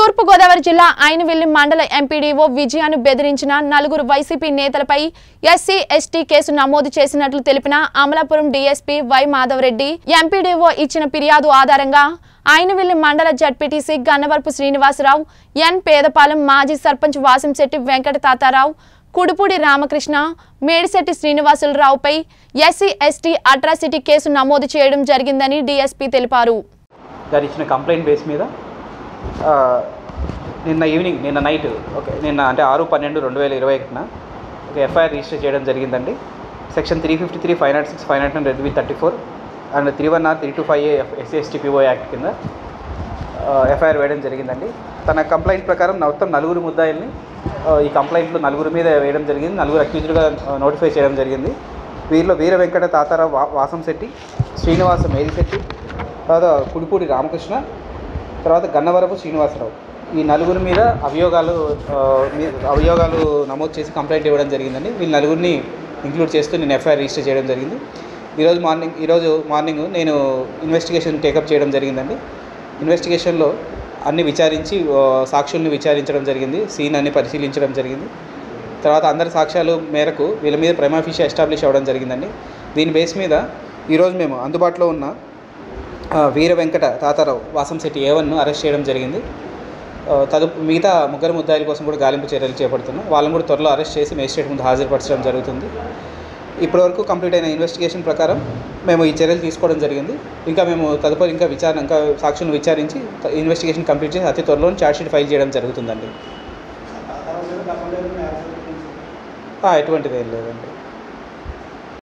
తూర్పుగోదావరి జిల్లా ఐనవిల్లి మండల ఎంపీడీఓ విజయాను బెదిరించిన నలుగురు వైసీపీ నేతలపై ఎస్సీ ఎస్టీ కేసు నమోదు చేసినట్లు తెలిపిన Amalapuram DSP Y Madhava Reddy MPDO ఇచ్చిన ఫిర్యాదు ఆధారంగా ఐనవిల్లి మండల జడ్పీటీసీ గన్నవరపు శ్రీనివాసరావు ఎన్ పేదపాలెం మాజీ సర్పంచ్ వాసంశెట్టి వెంకట తాతారావు కుడుపూడి రామకృష్ణ మేడిశెట్టి శ్రీనివాసులరావుపై ఎస్సీ ఎస్టీ అట్రాసిటీ కేసు నమోదు చేయడం జరిగిందని డీఎస్పీ తెలిపారు గారు ఇచ్చిన కంప్లైంట్ బేస్ మీద ఆ, నిన్న ఈవినింగ్ నిన్న నైట్ ఓకే నిన్న అంటే ఆరు పన్నెండు రెండు వేల ఇరవై ఒకటిన ఒక ఎఫ్ఐఆర్ రిజిస్టర్ చేయడం జరిగిందండి section three fifty three five nought six five nought nine read with thirty four and three one R three two five A SC ST PoA act కింద ఎఫ్ఐఆర్ వేయడం జరిగిందండి తన కంప్లైంట్ ప్రకారం మొత్తం నలుగురు ముద్దాయిల్ని ఆ, ఈ కంప్లైంట్లో నలుగురు మీద వేయడం జరిగింది నలుగురు అక్యూజ్డ్గా నోటిఫై చేయడం జరిగింది వీరిలో వీర వెంకట తాతారావు వా వాసంశెట్టి శ్రీనివాస మేదిశెట్టి తర్వాత కుడిపూడి రామకృష్ణ తర్వాత గన్నవరపు శ్రీనివాసరావు ఈ నలుగురి మీద అభియోగాలు ఆ, మీ- అభియోగాలు నమోదు చేసి కంప్లైంట్ ఇవ్వడం జరిగిందండి వీళ్ళ నలుగురిని ఇంక్లూడ్ చేస్తూ నేను ఎఫ్ఐఆర్ రిజిస్టర్ చేయడం జరిగింది ఈరోజు మార్నింగ్ ఈరోజు మార్నింగ్ నేను ఇన్వెస్టిగేషన్ టేకప్ చేయడం జరిగిందండి ఇన్వెస్టిగేషన్లో అన్ని విచారించి ఆ, సాక్షుల్ని విచారించడం జరిగింది సీన్ అన్ని పరిశీలించడం జరిగింది తర్వాత అందరి సాక్ష్యాలు మేరకు వీళ్ళ మీద ప్రైమాఫిషియా ఎస్టాబ్లిష్ అవ్వడం జరిగిందండి దీని బేస్ మీద ఈరోజు మేము అందుబాటులో ఉన్న ఆ, వీర వెంకట తాతారావు వాసంశెట్టి ఏవన్ను అరెస్ట్ చేయడం జరిగింది ఆ, తదుపు మిగతా ముగ్గురు ముద్దాయిల కోసం కూడా గాలింపు చర్యలు చేపడుతున్నాం వాళ్ళని కూడా త్వరలో అరెస్ట్ చేసి మేజిస్ట్రేట్ ముందు హాజరుపరచడం జరుగుతుంది ఇప్పటివరకు కంప్లీట్ అయిన ఇన్వెస్టిగేషన్ ప్రకారం మేము ఈ చర్యలు తీసుకోవడం జరిగింది ఇంకా మేము తదుపరి ఇంకా విచారణ ఇంకా సాక్షులను విచారించి త- ఇన్వెస్టిగేషన్ కంప్లీట్ చేసి అతి త్వరలో ఛార్జ్షీట్ ఫైల్ చేయడం జరుగుతుందండి ఆ, ఎటువంటిది ఏం లేదండి